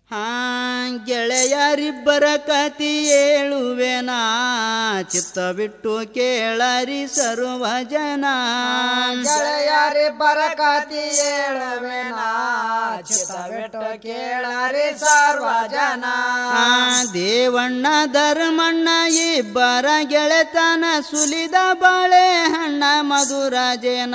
ಹಾ ಗೆಳೆಯರಿಬ್ಬರ ಕತಿ ಹೇಳುವೆನಾ ಚಿತ್ತ ಬಿಟ್ಟು ಕೇಳರಿ ಸರ್ವ ಜನ ಗೆಳೆಯರಿಬ್ಬರ ಕತಿ ಹೇಳುವೆನ ಚಿತ್ತ ಬಿಟ್ಟು ಕೇಳರಿ ಸರ್ವ ಜನ ಆ ದೇವಣ್ಣ ಧರ್ಮಣ್ಣ ಇಬ್ಬರ ಗೆಳೆತನ ಸುಲಿದ ಬಾಳೆ ಹಣ್ಣ ಮಧುರ ಜನ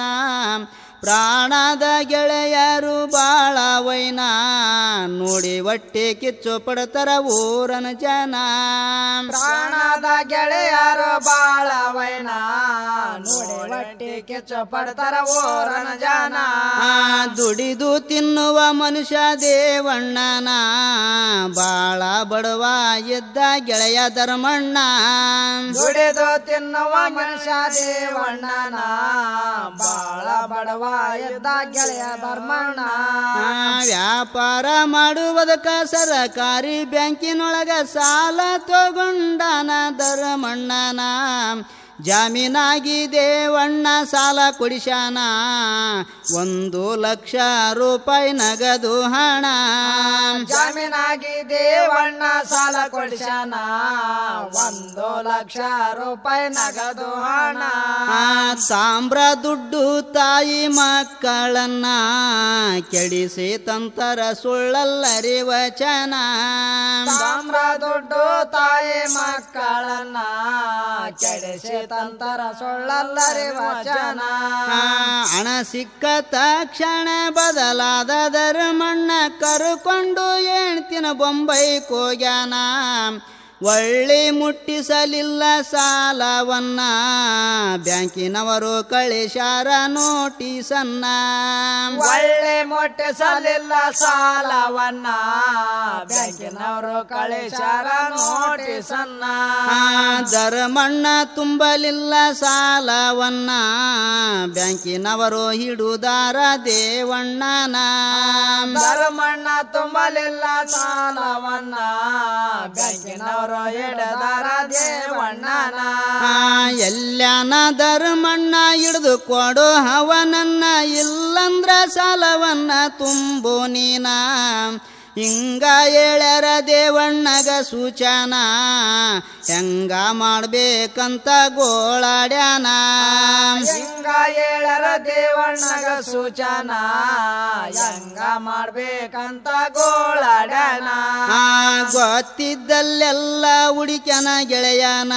ಪ್ರಾಣದ ಗೆಳೆಯರು ಬಾಳ ವೈನ ನೋಡಿ ಹೊಟ್ಟೆ ಕಿಚ್ಚು ಪಡ್ತಾರ ಊರನ ಜನ ಪ್ರಾಣದ ಗೆಳೆಯರು ಬಾಳ ವೈನ ನೋಡಿ ಹೊಟ್ಟಿ ಕಿಚ್ಚು ಪಡ್ತಾರ ಓರನ ಜನ ಆ ದುಡಿದು ತಿನ್ನುವ ಮನುಷ್ಯ ದೇವಣ್ಣನ ಬಾಳ ಬಡವ ಇದ್ದ ಗೆಳೆಯ ಧರ್ಮಣ್ಣ ದುಡಿದು ತಿನ್ನುವ ಮನುಷ್ಯ ದೇವಣ್ಣನ ಬಾಳ ಬಡವ ಇದ್ದ ಗೆಳೆಯ ಧರ್ಮಣ್ಣ ಆ, ವ್ಯಾಪಾರ ಮಾಡುವುದಕ್ಕ ಸರಕಾರಿ ಬ್ಯಾಂಕಿನೊಳಗ ಸಾಲ ತಗೊಂಡನ ಧರ್ಮಣ್ಣನ ಜಾಮೀನಾಗಿ ದೇವಣ್ಣ ಸಾಲ ಕೊಡಿಸ್ಯಾನ ಒಂದು ಲಕ್ಷ ರೂಪಾಯಿ ನಗದು ಹಣ ಜಾಮೀನಾಗಿ ದೇವಣ್ಣ ಸಾಲ ಕೊಡಿಸನ ಒಂದು ಲಕ್ಷ ರೂಪಾಯಿ ನಗದು ಹಣ ಆ ತಾಮ್ರ ದುಡ್ಡು ತಾಯಿ ಮಕ್ಕಳನ್ನ ಕೆಡಿಸಿ ತಂತರ ಸುಳ್ಳಲ್ಲರಿ ವಚನ ತಾಮ್ರ ದುಡ್ಡು ತಾಯಿ ಮಕ್ಕಳನ್ನ ಕೆಡಿಸಿ ತಂತರ ಸುಳ್ಳಲ್ಲರಿ ವಚನ ಆ, ಹಣ ಸಿಕ್ಕ ತಕ್ಷಣ ಬದಲಾದ ಧರ್ಮಣ್ಣ ಕರುಕೊಂಡು ಹೇಳ್ತಿನ ಬೊಂಬೈ ಕೋಗ್ಯಾನ ಒಳ್ಳೆ ಮುಟ್ಟಿಸಲಿಲ್ಲ ಸಾಲವನ್ನ ಬ್ಯಾಂಕಿನವರು ಕಳಿಸ್ಯಾರ ನೋಟಿಸನ್ನ ಒಳ್ಳೆ ಮುಟ್ಟಿಸಲಿಲ್ಲ ಸಾಲವನ್ನ ಬ್ಯಾಂಕಿನವರು ಕಳಿಸಾರ ನೋಟಿಸನ್ನ ಆ, ಧರ್ಮಣ್ಣ ತುಂಬಲಿಲ್ಲ ಸಾಲವನ್ನ ಬ್ಯಾಂಕಿನವರು ಹಿಡುದಾರ ದೇವಣ್ಣನ ಧರ್ಮಣ್ಣ ತುಂಬಲಿಲ್ಲ ಸಾಲವನ್ನ ಬ್ಯಾಂಕಿನವರು ಹಿಡದಾರ ದೇವಣ್ಣನ ಆ, ಎಲ್ಲನ ಧರ್ಮಣ್ಣ ಹಿಡಿದು ಕೊಡು ಅವನನ್ನ ಇಲ್ಲಂದ್ರ ಸಾಲವನ್ನ ತುಂಬು ನೀನ ಹಿಂಗ ಹೇಳ್ಯಾರ ದೇವಣ್ಣಗ ಸೂಚನ ಹೆಂಗ ಮಾಡ್ಬೇಕಂತ ಗೋಳಾಡ್ಯಾನ ಹಿಂಗ ಹೇಳರ ದೇವಣ್ಣಗ ಸೂಚನ ಹೆಂಗ ಮಾಡ್ಬೇಕಂತ ಗೋಳಾಡ್ಯಾನ ಆ ಗೊತ್ತಿದ್ದಲ್ಲೆಲ್ಲ ಹುಡುಕ್ಯನ ಗೆಳೆಯನ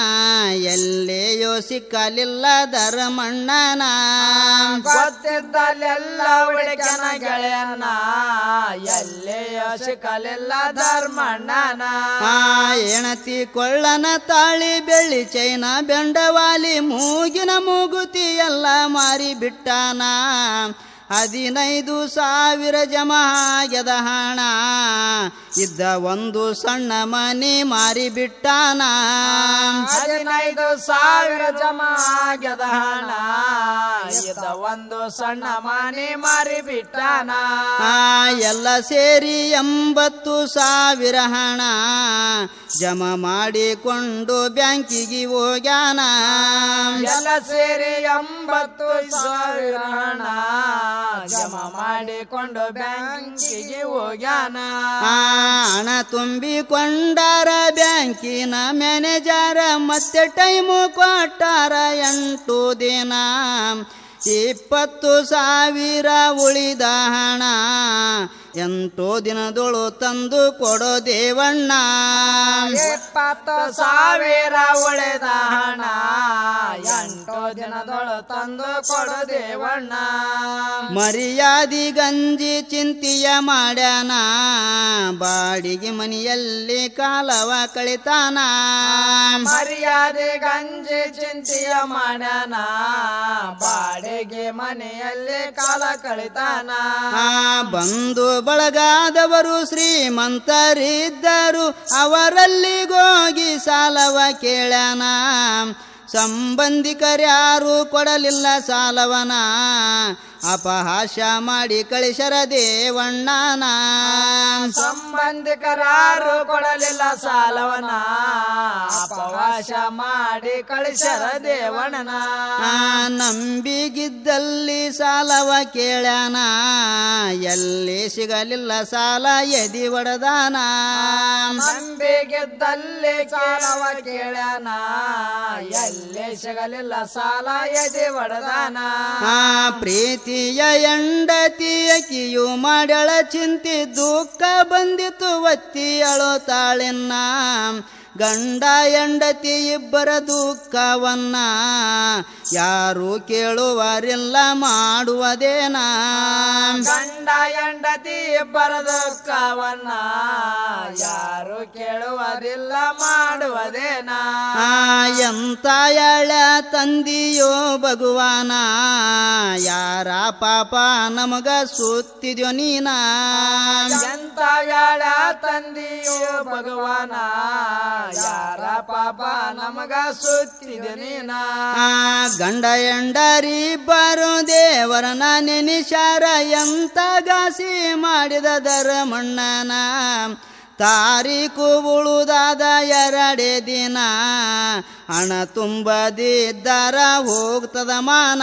ಎಲ್ಲೆಯೋ ಸಿಕ್ಕಲಿಲ್ಲ ಧರ್ಮಣ್ಣನ ಗೊತ್ತಿದ್ದಲ್ಲೆಲ್ಲ ಹುಡುಕನ ಗೆಳೆಯನ ಎಲ್ಲೇ ಸಿಕ್ಕಲಿಲ್ಲ ಧರ್ಮಣ್ಣನ ಆ ಎಣತಿ ಕೊಳ್ಳನ ತಾಳಿ ಬೆಳ್ಳಿ ಚೈನ ಬೆಂಡವಾಲಿ ಮೂಗಿನ ಮೂಗುತಿ ಎಲ್ಲ ಮಾರಿ ಬಿಟ್ಟಾನ ಹದಿನೈದು ಸಾವಿರ ಜಮಾ ಆಗ್ಯದ ಹಣ ಇದ್ದ ಒಂದು ಸಣ್ಣ ಮನೆ ಮಾರಿ ಬಿಟ್ಟಾನ ಹದಿನೈದು ಸಾವಿರ ಜಮಾ ಆಗ್ಯದ ಹಣ ಇದ್ದ ಒಂದು ಸಣ್ಣ ಮನೆ ಮಾರಿ ಬಿಟ್ಟಾನ ಆ ಎಲ್ಲ ಸೇರಿ ಎಂಬತ್ತು ಸಾವಿರ ಹಣ ಜಮಾ ಮಾಡಿಕೊಂಡು ಬ್ಯಾಂಕಿಗೆ ಹೋಗ್ಯಾನ ಎಲ್ಲ ಸೇರಿ ಎಂಬತ್ತು ಸಾವಿರ ಹಣ ಜಮಾ ಮಾಡಿಕೊಂಡು ಬ್ಯಾಂಕಿಗೆ ಹೋಗ್ಯಾನ ಆ ಹಣ ತುಂಬಿಕೊಂಡಾರ ಬ್ಯಾಂಕಿನ ಮ್ಯಾನೇಜರ ಮತ್ತೆ ಟೈಮು ಕೊಟ್ಟಾರ ಎಂಟು ದಿನ ಇಪ್ಪತ್ತು ಸಾವಿರ ಉಳಿದ ಹಣ ಎಂಟು ದಿನದೊಳು ತಂದು ಕೊಡೋ ದೇವಣ್ಣ ಇಪ್ಪತ್ತು ಸಾವಿರ ಉಳಿದ ಹಣ ಎಂಟು ದಿನದೊಳು ತಂದು ಕೊಡು ದೇವಣ್ಣ ಮರ್ಯಾದಿ ಗಂಜಿ ಚಿಂತಿಯ ಮಾಡ್ಯಾನ ಬಾಡಿಗೆ ಮನೆಯಲ್ಲಿ ಕಾಲವ ಕಳಿತಾನ ಮರ್ಯಾದೆ ಗಂಜಿ ಚಿಂತೆಯ ಮಾಡ್ಯಾನ ಬಾಡಿಗೆ ಮನೆಯಲ್ಲಿ ಕಾಲ ಕಳಿತಾನ ಆ ಬಂಧು ಬಳಗಾದವರು ಶ್ರೀಮಂತರಿದ್ದರು ಅವರಲ್ಲಿಗೋಗಿ ಸಾಲವ ಕೇಳ್ಯಾನ ಸಂಬಂಧಿಕರ್ಯಾರು ಕೊಡಲಿಲ್ಲ ಸಾಲವನ ಅಪಹಾಸ್ಯ ಮಾಡಿ ಕಳಿಸರ ದೇವಣ್ಣನ ಸಂಬಂಧಿಕರಾರು ಕೊಡಲಿಲ್ಲ ಸಾಲವನ ಅಪವಾಸ ಮಾಡಿ ಕಳಿಸರ ದೇವಣ್ಣನ ಆ ನಂಬಿಗಿದ್ದಲ್ಲಿ ಸಾಲವ ಕೇಳ್ಯಾನ ಎಲ್ಲಿ ಸಿಗಲಿಲ್ಲ ಸಾಲ ಎದಿ ಒಡದಾನ ನಂಬಿಗೆದ್ದಲ್ಲಿ ಸಾಲವ ಕೇಳ್ಯಾನ ಎಲ್ಲಿ ಸಿಗಲಿಲ್ಲ ಸಾಲ ಎದೆ ಒಡದಾನ ಆ ಪ್ರೀತಿಯ ಎಂಡತಿಯಕಿಯು ಮಾಡ್ಯಾಳ ಚಿಂತಿ ದುಃಖ ಬಂದಿತು ಒತ್ತಿ ಅಳುತ್ತಾಳೆನ್ನ ಗಂಡ ಎಂಡತಿ ಇಬ್ಬರ ದುಃಖವನ್ನ ಯಾರು ಕೇಳುವರಿಲ್ಲ ಮಾಡುವುದೇನಾ ಗಂಡ ಹೆಂಡತಿ ಇಬ್ಬರ ದುಃಖವನ್ನ ಯಾರು ಕೇಳುವುದಿಲ್ಲ ಮಾಡುವುದೇನ ಆ ಎಂತ ಎಳ ತಂದಿಯೋ ಭಗವಾನ ಯಾರ ಪಾಪ ನಮಗ ಸುತ್ತಿದ್ಯೋ ನೀನ ಎಂತ ಯಾಳ ತಂದಿಯೋ ಭಗವಾನ ಯಾರ ಪಾಪ ನಮಗ ಸುತ್ತಿದೆ ನೀನ ಆ ಗಂಡ ಎಂಡರಿ ಬರು ದೇವರನ ನೆನಿಶಾರ ಎಂತ ಗಾಸಿ ಮಾಡಿದ ಧರ್ಮಣ್ಣನ ತಾರೀಕು ಉಳುದಾದ ಎರಡೇ ದಿನ ಹಣ ತುಂಬದಿದ್ದರ ಹೋಗ್ತದ ಮಾನ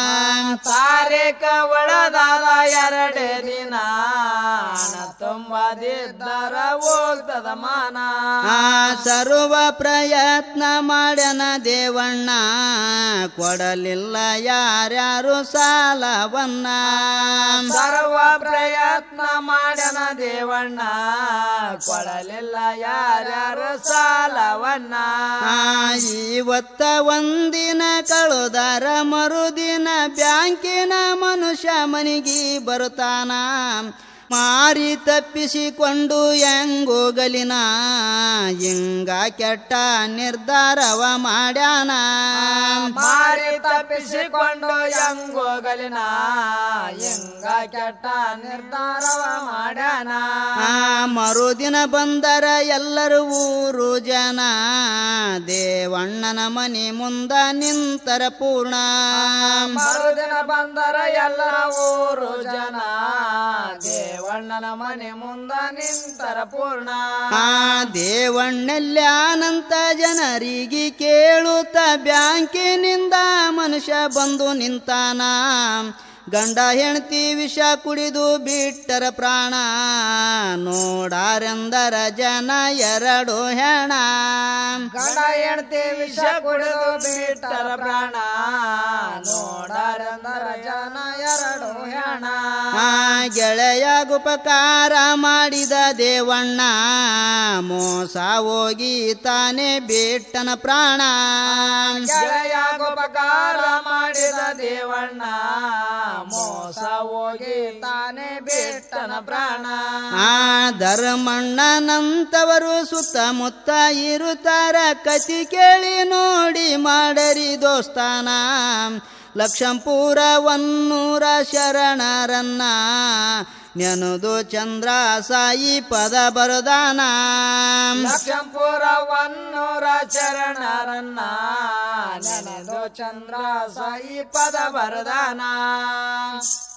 ತಾರೀಕ ಒಳದಾದ ಎರಡೇ ದಿನ ಹಣ ತುಂಬದಿದ್ದರ ಹೋಗ್ತದ ಮಾನ ಆ ಸರ್ವ ಪ್ರಯತ್ನ ಮಾಡ್ಯನ ದೇವಣ್ಣ ಕೊಡಲಿಲ್ಲ ಯಾರ್ಯಾರು ಸಾಲವನ್ನ ಸರ್ವ ಪ್ರಯತ್ನ ಮಾಡನ ದೇವಣ್ಣ ಕೊಡಲಿಲ್ಲ ಯಾರ್ಯಾರು ಸಾಲವನ್ನ ಆ ಇವತ್ತ ಒಂದಿನ ಕಳುದಾರ ಮರುದಿನ ಬ್ಯಾಂಕಿನ ಮನುಷ್ಯ ಮನಿಗಿ ಬರುತ್ತಾನ ಮಾರಿ ತಪ್ಪಿಸಿಕೊಂಡು ಹೆಂಗೋಗಲಿನ ಹಿಂಗ ಕೆಟ್ಟ ನಿರ್ಧಾರವ ಮಾಡ್ಯಾನ ಮಾರಿ ತಪ್ಪಿಸಿಕೊಂಡು ಹೆಂಗೋಗಲಿನ ಹೆಂಗ ಕೆಟ್ಟ ನಿರ್ಧಾರವ ಮಾಡ್ಯಾನ ಆ ಮರುದಿನ ಬಂದರ ಎಲ್ಲರೂ ಊರು ಜನ ದೇವಣ್ಣನ ಮನೆ ಮುಂದ ನಿಂತರ ಪೂರ್ಣ ಮರುದಿನ ಬಂದರ ಎಲ್ಲ ಊರು ಜನ ದೇವಣ್ಣನ ಮನೆ ಮುಂದ ನಿಂತರ ಪೂರ್ಣ ಆ ದೇವಣ್ಣಲ್ಯಾನಂತ ಜನರಿಗೆ ಕೇಳುತ್ತ ಬ್ಯಾಂಕಿನಿಂದ ಮನುಷ್ಯ ಬಂದು ನಿಂತಾನ ಗಂಡ ಹೆಂಡತಿ ವಿಷ ಕುಡಿದು ಬಿಟ್ಟರ ಪ್ರಾಣ ನೋಡಾರೆಂದರ ಜನ ಎರಡು ಹೆಣ ಗಂಡ ಹೆಂಡತಿ ವಿಷ ಕುಡಿದು ಬಿಟ್ಟರ ಪ್ರಾಣ ನೋಡಾರಂದರ ಜನ ಎರಡು ಹೆಣ ಆ ಗೆಳೆಯಗುಪಕಾರ ಮಾಡಿದ ದೇವಣ್ಣ ಮೋಸ ಹೋಗಿ ತಾನೇ ಬಿಟ್ಟನ ಪ್ರಾಣ ಗೆಳೆಯಾಗುಪಕಾರ ಮಾಡಿದ ದೇವಣ್ಣ ಮೋಸ ಹೋಗಿ ತಾನೇ ಬಿಟ್ಟನ ಪ್ರಾಣ ಆ ಧರ್ಮಣ್ಣನಂತವರು ಸುತ್ತಮುತ್ತ ಇರುತ್ತಾರ ಕತಿ ಕೇಳಿ ನೋಡಿ ಮಾಡರಿ ದೋಸ್ತಾನ ಲಕ್ಷಂಪುರ ಒನ್ನೂರ ಶರಣರನ್ನ ನೆನದು ಚಂದ್ರ ಸಾಯಿ ಪದ ಬರದಾನ ಲಕ್ಷಂಪುರ ಒನ್ನೂರ ಚರಣರನ್ನ ನೆನೆದು ಚಂದ್ರ ಸಾಯಿ ಪದ ಬರದಾನ